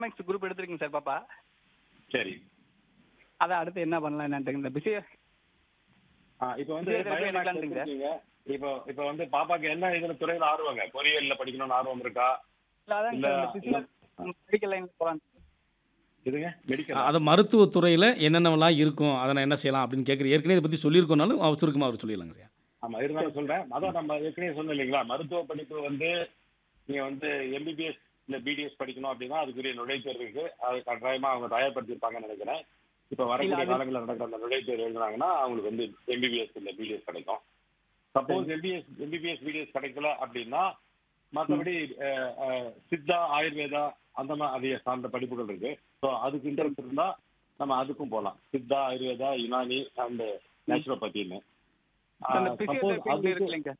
Economics group எடுத்திருக்கீங்க sir பாப்பா சரி அதான் அடுத்து என்ன பண்ணலாம் என்னன்ட்டு இந்த பிஸி ஆ, இப்போ வந்து இதுல எப்படி biomaths எடுக்கலான்றீங்க? எடுத்திருக்கீங்க. இப்போ இப்போ வந்து பாப்பாக்கு என்ன இதுல துறையில ஆர்வங்க பொறியியல்ல படிக்கணும்னு ஆர்வம் இருக்கா அதான் இல்ல, இந்த பிஸி மெடிக்கல் லைன் போகலாம் இதுங்க மெடிக்கல் அது மருத்துவத்துறையில் என்னென்னலாம் இருக்கும் அதை நான் என்ன செய்யலாம் அப்படின்னு கேட்குறேன் ஏற்கனவே இதை பற்றி சொல்லியிருக்கோனாலும் அவர் சுருக்கமாக அவர் சொல்லிடலாங்க சார் ஆமா இருந்தாலும் சொல்றேன் அதான் நம்ம ஏற்கனவே சொன்னோம் இல்லைங்களா மருத்துவ படிப்பு வந்து நீங்க வந்து எம்பிபிஎஸ் இல்ல பிடிஎஸ் படிக்கணும் அப்படின்னா அதுக்குரிய நுழைத்தேர்வு இருக்கு அது கட்டாயமா அவங்க தயார்படுத்தியிருப்பாங்கன்னு நினைக்கிறேன் இப்ப வரக்கூடிய இல்ல, அது- காலங்களில் நடக்கிற அந்த நுழைத்தேர்வு எழுதுனாங்கன்னா அவங்களுக்கு வந்து எம்பிபிஎஸ் இல்ல பிடிஎஸ் கிடைக்கும் சப்போஸ் எம்பிஎஸ் எம்பிபிஎஸ் பிடிஎஸ் கிடைக்கல அப்படின்னா மற்றபடி சித்தா ஆயுர்வேதா அந்த மாதிரி அதை சார்ந்த படிப்புகள் இருக்கு ஸோ அதுக்கு இன்ட்ரெஸ்ட் இருந்தா நம்ம அதுக்கும் போகலாம் சித்தா ஆயுர்வேதா யுனானி அண்ட் நேச்சுரோபதின்னு அந்த சப்போஸ் பிசியோதெரபி அதுக்கு இருக்கு இல்லைங்க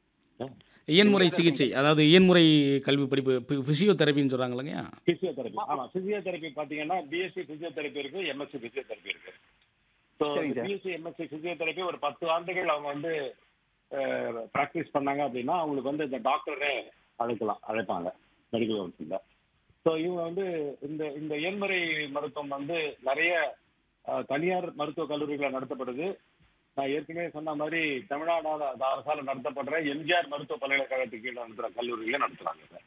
இயன்முறை சிகிச்சை அதாவது இயன்முறை கல்வி படிப்பு ஃபிசியோதெரபின்னு சொல்கிறாங்க இல்லைங்க பிசியோதெரபி ஆமா பிசியோதெரபி பாத்தீங்கன்னா பிஎஸ்சி பிசியோதெரபி இருக்கு எம்எஸ்சி பிசியோதெரபி இருக்கு ஸோ சரிங்க சார். பிஎஸ்சி எம்எஸ்சி பிசியோதெரபி ஒரு பத்து ஆண்டுகள் அவங்க வந்து ப்ராக்டிஸ் பண்ணாங்க அப்படின்னா அவங்களுக்கு வந்து இந்த டாக்டரே அழைக்கலாம் அழைப்பாங்க மெடிக்கல் கவுன்சிலில் ஸோ இவங்க வந்து இந்த இந்த இயன்முறை மருத்துவம் வந்து நிறைய அஹ், தனியார் மருத்துவக் கல்லூரிகளில் நடத்தப்படுது நான் ஏற்கனவே சொன்ன மாதிரி தமிழ்நாடு அரசால நடத்தப்படுற எம்ஜிஆர் மருத்துவ பல்கலைக்கழகத்துக்கு கீழே நடத்துகிற கல்லூரிகளே நடத்துறாங்க சார்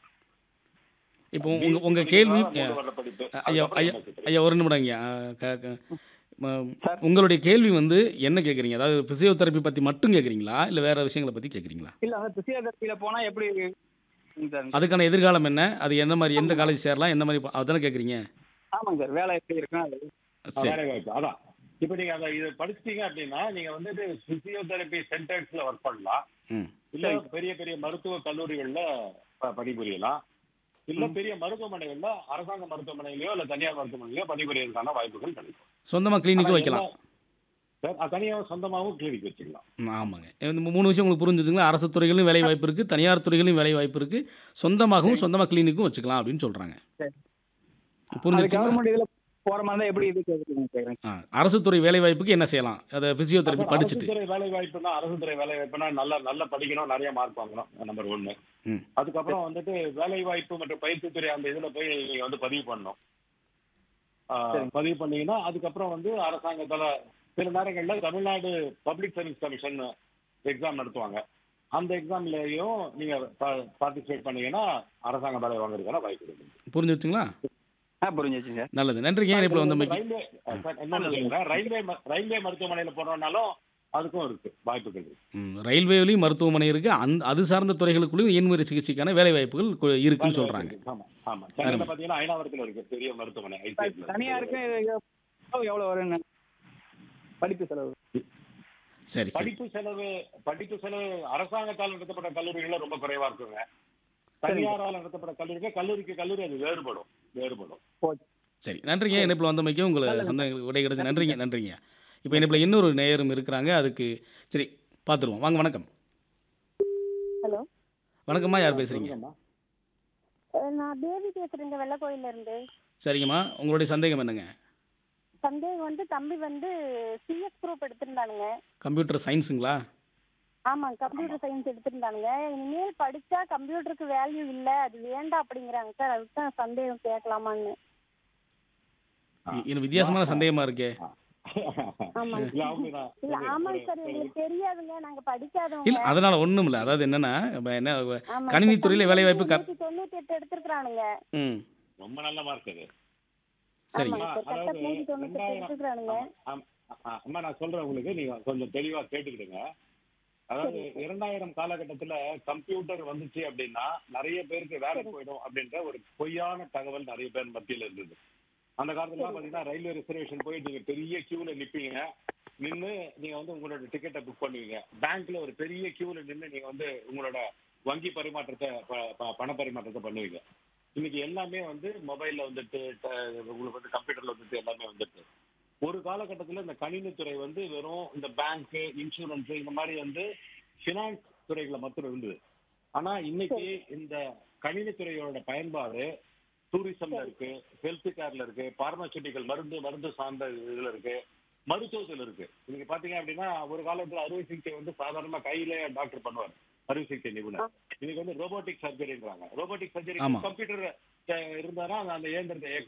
இப்போ உங்கள் உங்கள் கேள்வி மூணு வருட படிப்பு. ஐயா அதுக்கப்புறம் ஐயா MSc. ஐயா ஒரு நிமிடம் ஐயா க- க- ம- சார். உங்களுடைய கேள்வி வந்து என்ன கேட்குறீங்க அதாவது ஃபிசியோதெரப்பி பற்றி மட்டும் கேட்குறீங்களா இல்லை வேறு விஷயங்களை பற்றி கேட்குறீங்களா இல்ல அந்த பிசியோதெரபியில போனா எப்படி சார் அதுக்கான எதிர்காலம் என்ன அது என்ன மாதிரி எந்த காலேஜ் சேரலாம் என்ன மாதிரி ப- அதானே கேட்குறீங்க ஆமாங்க சார் வேலை எப்படி இருக்கும் அது சரி வேலை வாய்ப்பு அதான் இப்போ நீங்க அதை இதை படிச்சிட்டீங்க அப்படின்னா நீங்க வந்துட்டு பிசியோதெரபி சென்டர்ஸ்ல ஒர்க் பண்ணலாம் ம் இல்ல பெரிய பெரிய மருத்துவ கல்லூரிகள்ல ப- பணிபுரியலாம் இல்ல பெரிய மருத்துவமனைகள்ல அரசாங்க மருத்துவமனையிலயோ இல்ல தனியார் மருத்துவமனையிலயோ பணிபுரியறதுக்கான வாய்ப்புகள் கிடைக்கும் சொந்தமாக கிளினிக்கும் ஆனா வைக்கலாம் எல்லா- சார், அது தனியா சொந்தமாவும் கிளினிக் வச்சுக்கலாம் ம், ஆமாங்க இந்த மூணு விஷயம் உங்களுக்கு புரிஞ்சுதுங்களா அரசு துறைகளிலும் வேலை வாய்ப்பு இருக்குது தனியார் துறைகளிலும் வேலை வாய்ப்பு இருக்குது சொந்தமாகவும் சொந்தமாக கிளினிக்கும் வச்சுக்கலாம் அப்படின்னு சொல்கிறாங்க சரி. அது புரிஞ்சிச்சுங்களா கவர்மெண்ட் இதுல போற மாதிரி தான் எப்படி இது கேக்குறீங்க கேக்குறேன் ஆ அரசு துறை வேலை வாய்ப்புக்கு என்ன செய்யலாம் அதை ஃபிசியோதெரப்பி படிச்சுட்டு அரசுத்துறை வேலை வாய்ப்புனா அரசுத்துறை வேலை வாய்ப்புனா நல்லா நல்லா படிக்கணும் நிறைய மார்க் வாங்கணும் நம்பர் ஒன்னு ம் அதுக்கப்புறம் வந்துட்டு வேலை வாய்ப்பு மற்றும் பயிற்சித்துறை அந்த இதுல போய் நீங்க வந்து பதிவு பண்ணணும் ஆஹ், சரி. பதிவு பண்ணீங்கன்னா அதுக்கப்புறம் வந்து அரசாங்கத்தால சில நேரங்கள்ல Tamil Nadu public service commission exam நடத்துவாங்க அந்த எக்ஸாம்லயும் நீங்க பார்ட்டிசிபேட் பண்ணீங்கன்னா அரசாங்க வேலை வாங்குறதுக்கான வாய்ப்பு இருக்கு புரிஞ்சுச்சுங்களா ஆ புரிஞ்சிச்சு சார் நல்லது நன்றிங்க இணைப்பில் வந்த மைக்கு ரயில்வே சார், இன்னொன்னு சொல்லுங்க ரயில்வே ம- ரயில்வே மருத்துவமனையில போறோம்னாலும் அதுக்கும் இருக்கு வாய்ப்புகள் இருக்கு ம், ரயில்வேலையும் மருத்துவமனை இருக்குது அந்த அது சார்ந்த துறைகளுக்குள்ளேயும் இயன்முறை சிகிச்சைக்கான வேலை வாய்ப்புகள் கு- இருக்குன்னு சொல்கிறாங்க ஆமா ஆமா சென்னையில பாத்தீங்கன்னா ஐநாவரத்துல இருக்கு பெரிய மருத்துவமனை ICF ல. தனியாருக்கு எவ்வளவு வரும்னு படிப்பு செலவு சரி சரி படிப்பு செலவு படிப்பு செலவு அரசாங்கத்தால் நடத்தப்பட்ட கல்லூரிகள்ல ரொம்ப குறைவா இருக்குங்க தனியாரால் நடத்தப்பட்ட கல்லூரிகள் கல்லூரிக்கு கல்லூரி அது வேறுபடும் வேறுபடும் போச்சு சரி நன்றிங்க இணைப்பில் வந்த மைக்கும் உங்களை சந்தேகங்களுக்கு விடை கிடைச்சு நன்றிங்க நன்றிங்க இப்போ இணைப்பில் இன்னொரு நேயரும் இருக்கிறாங்க அதுக்கு சரி பார்த்துருவோம் வாங்க வணக்கம் ஹலோ வணக்கம்மா யார் பேசுகிறீங்க சொல்லுங்கம்மா. அஹ் நான் தேவி பேசுறேங்க வெள்ளக்கோயில்ல இருந்து சரிங்கம்மா உங்களுடைய சந்தேகம் என்னங்க சந்தேகம் வந்து தம்பி வந்து சிஎஸ் குரூப் எடுத்திருந்தானுங்க கம்ப்யூட்டர் சயின்ஸுங்களா ஆமா கம்ப்யூட்டர் சயின்ஸ் எடுத்திருந்தானுங்க இனிமேல் படிச்சா கம்ப்யூட்டருக்கு வேல்யூ இல்ல அது வேண்டாம் அப்படிங்கிறாங்க சார் அதுக்கு தான் சந்தேகம் கேட்கலாமான்னு இ- இது வித்தியாசமான சந்தேகமாக இருக்கே ஆமாங்க இல்ல, அவங்க தான். இல்ல சரி, ஆமாங்க ஒரு- சார் எங்களுக்கு தெரியாதுங்க நாங்க படிக்காதவங்க இல்லை அதனால் ஒன்றும் இல்லை அதாவது என்னென்னா இப்போ என்ன ஆமாங்க கணினி சார். துறையில தம்பி வேலை வாய்ப்பு வந்து க- நூத்தி தொண்ணூத்தி எட்டு எடுத்திருக்கானுங்க ம் ரொம்ப நல்ல மார்க் அது சரிங்க ஆமாங்க சார் அதாவது கரெக்டா நூத்தி தொண்ணூத்தி எட்டு ரெண்டாயிரம் எடுத்திருக்கானுங்க ஆமா, ஆ, அம்மா நான் சொல்றேன் உங்களுக்கு நீங்க கொஞ்சம் தெளிவா கேட்டுக்கிடுங்க அதாவது இரண்டாயிரம் காலகட்டத்துல கம்ப்யூட்டர் வந்துச்சு அப்படின்னா நிறைய பேருக்கு வேலை போயிடும் அப்படின்ற ஒரு பொய்யான தகவல் நிறைய பேர் மத்தியில இருந்தது அந்த காலத்துல பாத்தீங்கன்னா ரயில்வே ரிசர்வேஷன் போய் நீங்க பெரிய கியூல நிப்பீங்க நின்னு நீங்க வந்து உங்களோட டிக்கெட்டை புக் பண்ணுவீங்க பேங்க்ல ஒரு பெரிய கியூல நின்னு நீங்க வந்து உங்களோட வங்கி பரிமாற்றத்தை ப- ப- பண பரிமாற்றத்தை பண்ணுவீங்க இன்னைக்கு எல்லாமே வந்து மொபைல்ல வந்துட்டு ட- உங்களுக்கு வந்து கம்ப்யூட்டர்ல வந்துட்டு எல்லாமே வந்துட்டு ஒரு காலகட்டத்துல இந்த கணினித்துறை வந்து வெறும் இந்த பேங்க் இன்சூரன்ஸ் இந்த மாதிரி வந்து பினான்ஸ் துறைகளை மட்டும் இருந்தது ஆனா இன்னைக்கு இந்த கணினித்துறையோட பயன்பாடு டூரிசம்ல இருக்கு ஹெல்த் கேர்ல இருக்கு பார்மாசூட்டிக்கல் மருந்து மருந்து சார்ந்த இதுல இருக்கு மருத்துவத்துல இருக்கு இன்னைக்கு பாத்தீங்க அப்படின்னா ஒரு காலத்துல அறுவை சிகிச்சை வந்து சாதாரணமா கையில டாக்டர் பண்ணுவார் அறுவை சிகிச்சை நிபுணர் இன்னைக்கு வந்து ரோபோட்டிக் சர்ஜரின்றாங்க ரோபோட்டிக் சர்ஜரி ஆமா. கம்ப்யூட்டர் இருந்தாதான் அந்த இயந்திரத்தை இயக்க